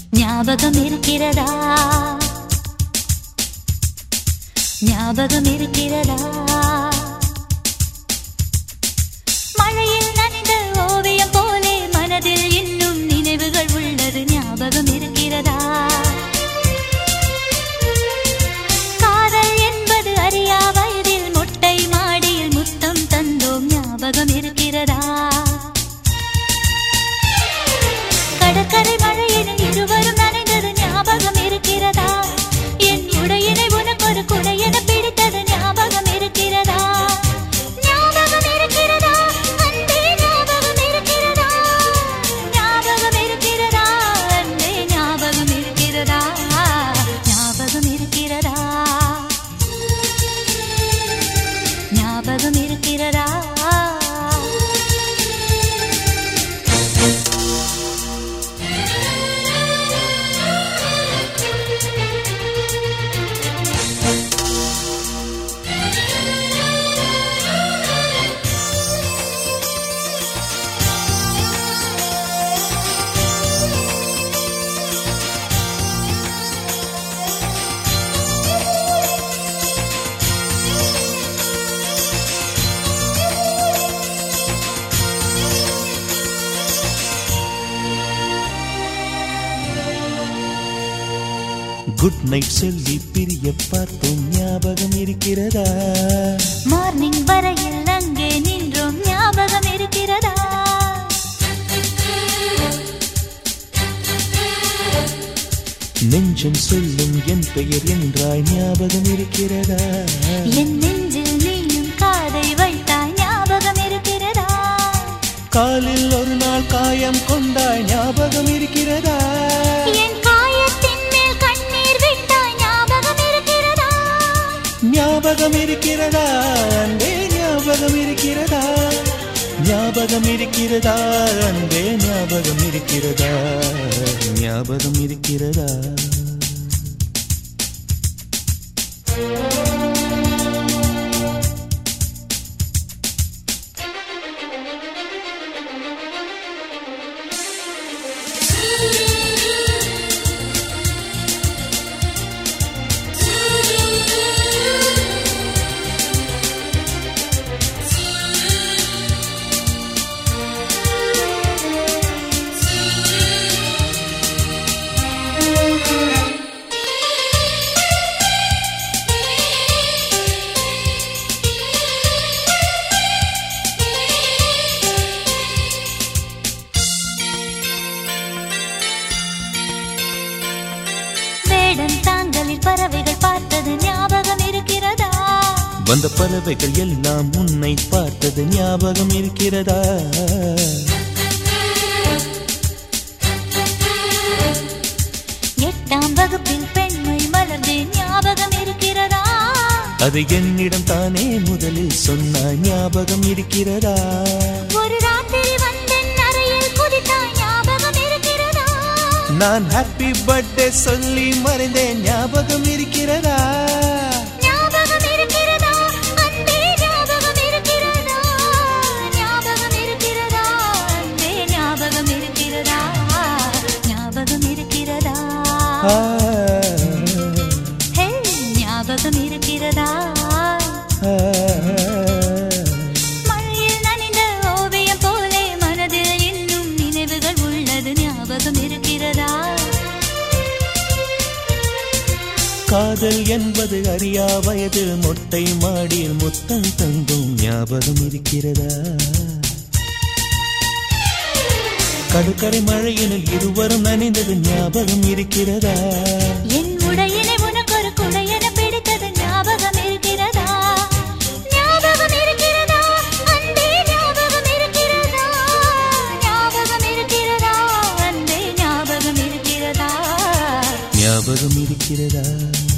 ஞாபகம் இருக்கிறதா ஞாபகம் இருக்கிறதா மழையில் நனைந்த ஓவியம் போலே மனதில் இன்னும் நினைவுகள் உள்ளது ஞாபகம் இருக்கிறதா காதல் என்பது அறியா வயதில் மொட்டை மாடியில் முத்தம் தந்தோம் ஞாபகம் இருக்கிறதா கடற்கரை மழையில் இருவரும் நனைந்தது ஞாபகம் இருக்கிறதா என் உடையினை உனக்கு ஒரு குடையென பிடித்தது ஞாபகம் இருக்கிறதா ஞாபகம் இருக்கிறதா அன்பே ஞாபகம் இருக்கிறதா ஞாபகம் இருக்கிறதா அன்பே ஞாபகம் இருக்கிறதா ஞாபகம் இருக்கிறதா ஞாபகம் இருக்கிறதா குட் நைட் சொல்லி பிரிய பார்த்தோம் ஞாபகம் இருக்கிறதா மார்னிங் வரையில் அங்கே நின்றோம் ஞாபகம் இருக்கிறதா நெஞ்சம் சொல்லும் என் பெயர் என்றாய் ஞாபகம் இருக்கிறதா என் நெஞ்சில் நீயும் காதை வைத்தாய் ஞாபகம் இருக்கிறதா காலில் ஒரு நாள் காயம் கொண்டாய் ஞாபகம் இருக்கிறதா என் காயத்தின் மேல் கண்ணீர் விட்டாய் ஞாபகம் இருக்கிறதா ஞாபகம் இருக்கிறதா அன்பே ஞாபகம் இருக்கிறதா ஞாபகம் இருக்கிறதா அன்பே ஞாபகம் இருக்கிறதா ஞாபகம் இருக்கிறதா வேடம் தாங்கலில் பறவைகள் பார்த்தது ஞாபகம் இருக்கிறதா வந்த பறவைகள் எல்லாம் உன்னை பார்த்தது ஞாபகம் இருக்கிறதா எட்டாம் வகுப்பில் பெண்மை மலர்ந்து ஞாபகம் இருக்கிறதா அது என்னிடம் தானே முதலில் சொன்ன ஞாபகம் இருக்கிறதா ஒரு ராத்திரி வந்தன் அறையில் குதித்தாய் ஞாபகம் இருக்கிறதா நான் ஹாப்பி பர்த்டே சொல்லி மறைந்தேன் ஞாபகம் இருக்கிறதா ஞாபகம் இருக்கிறதா அன்பே ஞாபகம் இருக்கிறதா ஞாபகம் இருக்கிறதா அன்பே ஞாபகம் இருக்கிறதா ஞாபகம் இருக்கிறதா ஆ, ஹே ஞாபகம் இருக்கிறதா ஆ, மழையில் நனைந்த ஓவியம் போலே மனதில் இன்னும் நினைவுகள் உள்ளது ஞாபகம் இருக்கிறதா காதல் என்பது அறியா வயது மொட்டை மாடியில் முத்தம் தங்கும் ஞாபகம் இருக்கிறதா கடுக்கரை மழையினில் இருவரும் நனைந்தது ஞாபகம் இருக்கிறதா என் உடையினை உனக்கு ஒரு குடையென பிடித்தது ஞாபகம் இருக்கிறதா ஞாபகம் இருக்கிறதா அன்பே ஞாபகம் இருக்கிறதா ஞாபகம் இருக்கிறதா அன்பே ஞாபகம் இருக்கிறதா ஞாபகம் இருக்கிறதா